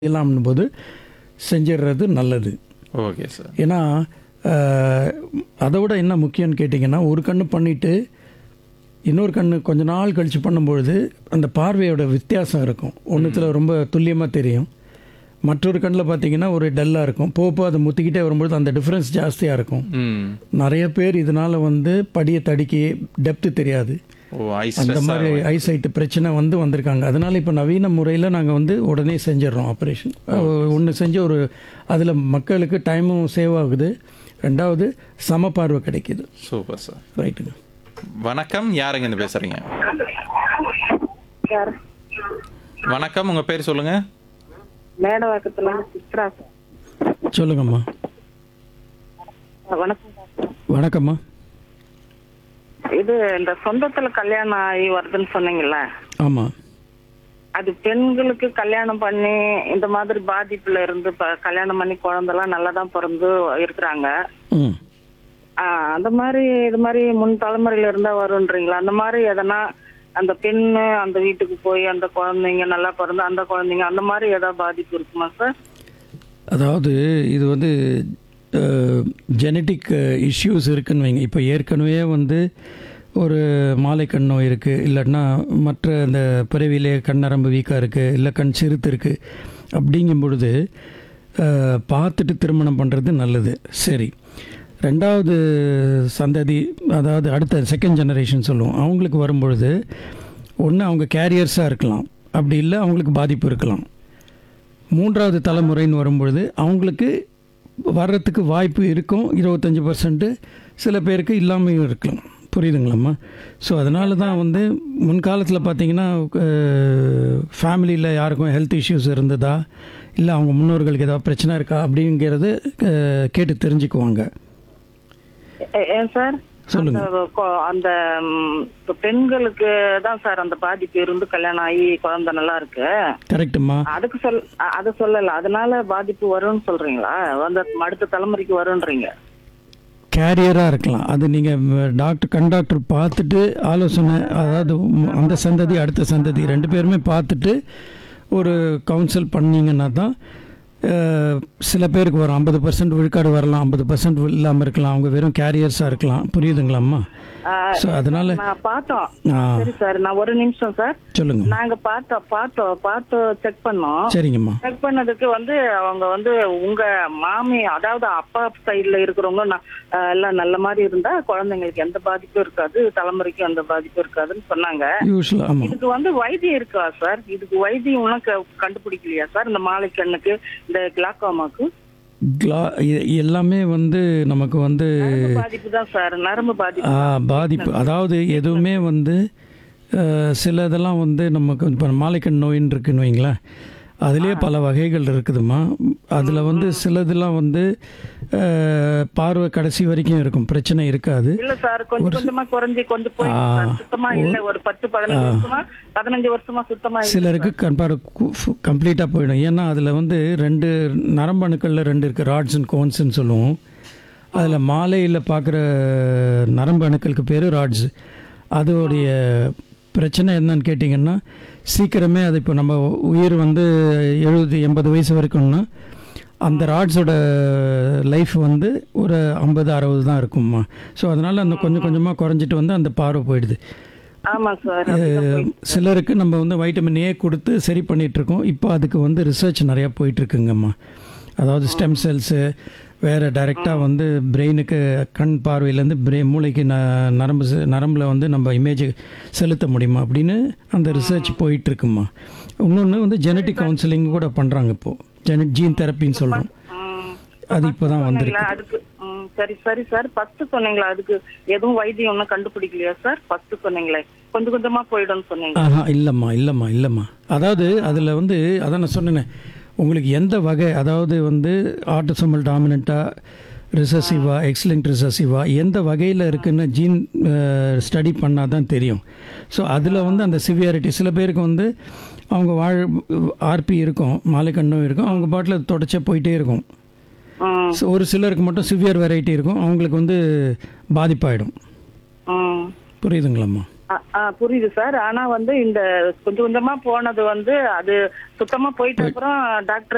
இல்லாமல் போது செஞ்சிடுறது நல்லது ஓகே சார் ஏன்னா அஹ், அதை விட என்ன முக்கியம்னு கேட்டிங்கன்னா ஒரு கண்ணு பண்ணிவிட்டு இன்னொரு கண்ணு கொஞ்ச நாள் கழித்து பண்ணும்பொழுது அந்த பார்வையோட வித்தியாசம் இருக்கும் ஒன்றுத்தில் ரொம்ப துல்லியமாக தெரியும் மற்றொரு கண்ணில் பார்த்தீங்கன்னா ஒரு டல்லாக இருக்கும் போக போக அதை முத்திக்கிட்டே வரும்பொழுது அந்த டிஃப்ரென்ஸ் ஜாஸ்தியாக இருக்கும் ம் நிறைய பேர் இதனால் வந்து படியை தடுக்கி டெப்த்து தெரியாது ஓ ஐஸ் அந்த மாதிரி ஐசைட்டு பிரச்சனை வந்து வந்திருக்காங்க அதனால் இப்போ நவீன முறையில் நாங்கள் வந்து உடனே செஞ்சிடுறோம் ஆப்ரேஷன் ஒன்று செஞ்சு ஒரு அதில் மக்களுக்கு டைமும் சேவ் ஆகுது ரெண்டாவது சம பார்வை கிடைக்குது சூப்பர் சார் ரைட்டுங்க வணக்கம் யாருங்க இருந்து பேசுறீங்க சார் வணக்கம் உங்க பேர் சொல்லுங்க மேடவாக்கத்துல இருந்து சித்ரா சார் சொல்லுங்கம்மா வணக்கம் டாக்டர் வணக்கம்மா இது இந்த சொந்தத்துல கல்யாணம் ஆகி வருதுன்னு சொன்னீங்கல்ல ஆமாம் அது பெண்களுக்கு கல்யாணம் பண்ணி இந்த மாதிரி பாதிப்புல இருந்து இப்ப கல்யாணம் பண்ணி குழந்தைலாம் நல்லா தான் பிறந்து இருக்கிறாங்க ம் ஆஹ் அந்த மாதிரி இது மாதிரி முன் தலைமுறையில இருந்தா வரும்ன்றீங்களா அந்த மாதிரி எதனா அந்த பெண்ணு அந்த வீட்டுக்கு போய் அந்த குழந்தைங்க நல்லா பிறந்து அந்த குழந்தைங்க அந்த மாதிரி ஏதாவது பாதிப்பு இருக்குமா சார் அதாவது இது வந்து ஜெனட்டிக் இஷ்யூஸ் இருக்குன்னு வைங்க இப்போ ஏற்கனவே வந்து ஒரு மாலை கண் நோய் இருக்குது இல்லைன்னா மற்ற இந்த பிறவிலே கண் நரம்பு வீக்காக இருக்குது இல்லை கண் சிறுத்து இருக்குது அப்படிங்கும் பொழுது அஹ், பார்த்துட்டு திருமணம் பண்ணுறது நல்லது சரி ரெண்டாவது சந்ததி அதாவது அடுத்த செகண்ட் ஜெனரேஷன் சொல்லுவோம் அவங்களுக்கு வரும்பொழுது ஒன்று அவங்க கேரியர்ஸாக இருக்கலாம் அப்படி இல்லை அவங்களுக்கு பாதிப்பு இருக்கலாம் மூன்றாவது தலைமுறைன்னு வரும்பொழுது அவங்களுக்கு வர்றதுக்கு வாய்ப்பு இருக்கும் இருபத்தஞ்சி பர்சன்ட்டு சில பேருக்கு இல்லாமையும் இருக்கலாம் புரியுதுங்களாம்மா ஸோ அதனால தான் வந்து முன்காலத்தில் பார்த்தீங்கன்னா ஃபேமிலியில் யாருக்கும் ஹெல்த் இஷ்யூஸ் இருந்ததா இல்லை அவங்க முன்னோர்களுக்கு ஏதாவது பிரச்சனை இருக்கா அப்படிங்கிறது அஹ், கேட்டு தெரிஞ்சுக்குவாங்க ஏ- ஏன் சார் சொல்லுங்க. அந்த கொ- அந்த ம், இப்ப பெண்களுக்கு தான் சார் அந்த பாதிப்பு இருந்து கல்யாணம் ஆகி குழந்தை நல்லா இருக்கு கரெக்டுமா அதுக்கு சொல் அ- அது சொல்லல அதனால பாதிப்பு வரும்னு சொல்றீங்களா அந்த அடுத்த தலைமுறைக்கு வரும்ன்றீங்க கேரியராக இருக்கலாம் அது நீங்கள் டாக்டர் கண் டாக்டர் பார்த்துட்டு ஆலோசனை அதாவது உம் அந்த சந்ததி அடுத்த சந்ததி ரெண்டு பேருமே பார்த்துட்டு ஒரு கவுன்சில் பண்ணீங்கன்னா தான் அஹ், சில பேருக்கு வரும் ஐம்பது பர்சன்ட் விழுக்காடு வரலாம் ஐம்பது பர்சன்ட் இல்லாமல் இருக்கலாம் அவங்க வெறும் கேரியர்ஸாக இருக்கலாம் புரியுதுங்களாம்மா ஆ, ஸோ அதனால் நான் பார்த்தோம் ஆ சரி சார் நான் ஒரு நிமிஷம் சார் சொல்லுங்க நாங்க பார்த்தோம் பார்த்தோம் பார்த்து செக் பண்ணோம் சரிங்கம்மா செக் பண்ணதுக்கு வந்து அவங்க வந்து உங்க மாமி அதாவது அப்பா சைடுல இருக்கிறவங்க ந- அஹ் எல்லாம் நல்ல மாதிரி இருந்தா குழந்தைங்களுக்கு எந்த பாதிப்பும் இருக்காது தலைமுறைக்கும் எந்த பாதிப்பும் இருக்காதுன்னு சொன்னாங்க யூஸ்வலாக ஆமாம் இதுக்கு வந்து வைத்தியம் இருக்கா சார் இதுக்கு வைத்தியம் ஒன்றும் க- கண்டுபிடிக்கலையா சார் இந்த மாலை கண்ணுக்கு இந்த கிளாக்கோமாக்கு கிளா எ- எல்லாமே வந்து நமக்கு வந்து நரம்பு பாதிப்பு தான் சார் நரம்பு பாதிப்பு ஆ, பாதிப்பு அதாவது எதுவுமே வந்து அஹ், சில இதெல்லாம் வந்து நமக்கு இப்போ மாலைக்கண் நோயின்னு இருக்குன்னு வைங்களேன் அதுலேயே பல வகைகள் இருக்குதுமா அதில் வந்து சிலதெல்லாம் வந்து அஹ், பார்வை கடைசி வரைக்கும் இருக்கும் பிரச்சனை இருக்காது இல்ல சார் கொஞ்சம் கொஞ்சமா குறைஞ்சி கொஞ்சம் போய் சுத்தமா இல்ல ஒரு பத்து பதினஞ்சு வருஷமா பதினஞ்சு வருஷமா சுத்தமா இல்ல சிலருக்கு கண்பாடு கம்ப்ளீட்டாக போயிடும் ஏன்னா அதில் வந்து ரெண்டு நரம்பணுக்களில் ரெண்டு இருக்குது ராட்ஸ் அண்ட் கோன்ஸ்ன்னு சொல்லுவோம் அதில் மாலையில் பார்க்குற நரம்பு அணுக்களுக்கு பேர் ராட்ஸ் அதோடைய பிரச்சனை என்னன்னு கேட்டிங்கன்னா சீக்கிரமே அது இப்போ நம்ம உயிர் வந்து எழுபது எண்பது வயசு வரைக்கும்னா அந்த ராட்ஸோட லைஃப் வந்து ஒரு ஐம்பது அறுபது தான் இருக்கும்மா ஸோ அதனால் அந்த கொஞ்சம் கொஞ்சமாக குறைஞ்சிட்டு வந்து அந்த பார்வை போயிடுது ஆமா சார் அப்படிதான் போய்- சிலருக்கு நம்ம வந்து வைட்டமின் ஏ கொடுத்து சரி பண்ணிட்டு இருக்கோம் இப்போ அதுக்கு வந்து ரிசர்ச் நிறையா போயிட்டு இருக்குங்கம்மா அதாவது ஸ்டெம் செல்ஸு வேறு டைரெக்டாக வந்து பிரெயினுக்கு கண் பார்வையிலேருந்து பிரே மூளைக்கு ந நரம்பு செ- நரம்பில் வந்து நம்ம இமேஜ் செலுத்த முடியுமா அப்படின்னு அந்த ரிசர்ச் போயிட்டு இருக்குமா இன்னொன்று வந்து ஜெனட்டிக் கவுன்சிலிங் கூட பண்ணுறாங்க இப்போது ஜென ஜீன் தெரப்பின்னு சொல்கிறோம் ம். அது இப்போ தான் வந்திருக்கு சொன்னீங்களா, அதுக்கு ம், சரி சரி சார் ஃபர்ஸ்ட் சொன்னீங்களா அதுக்கு எதுவும் வைத்தியம் ஒன்றும் கண்டுபிடிக்கலையா சார் ஃபர்ஸ்ட் சொன்னீங்களே கொஞ்சம் கொஞ்சமா போயிடும்னு சொன்னீங்க ஆஹா இல்லைம்மா இல்லைம்மா இல்லைம்மா அதாவது அதில் வந்து அதான் நான் சொன்னேனே உங்களுக்கு எந்த வகை அதாவது வந்து ஆட்டோசோமல் டாமினண்ட்டாக ரிசசிவா எக்ஸலண்ட் ரிசசிவா எந்த வகையில் இருக்குன்னு ஜீன் ஸ்டடி பண்ணால் தான் தெரியும் ஸோ அதில் வந்து அந்த சிவியாரிட்டி சில பேருக்கு வந்து அவங்க வாழ் ஆர்பி இருக்கும் மாலைக்கண்ணும் இருக்கும் அவங்க பாட்டில் தொடச்சே போயிட்டே இருக்கும் ம் ஸோ ஒரு சிலருக்கு மட்டும் சிவியர் வெரைட்டி இருக்கும் அவங்களுக்கு வந்து பாதிப்பாயிடும் ம் புரியுதுங்களாம்மா ஆ, ஆ, புரியுது சார் ஆனா வந்து இந்த கொஞ்சம் கொஞ்சமா போனது வந்து அது சுத்தமா போயிட்ட அப்புறம் டாக்டர்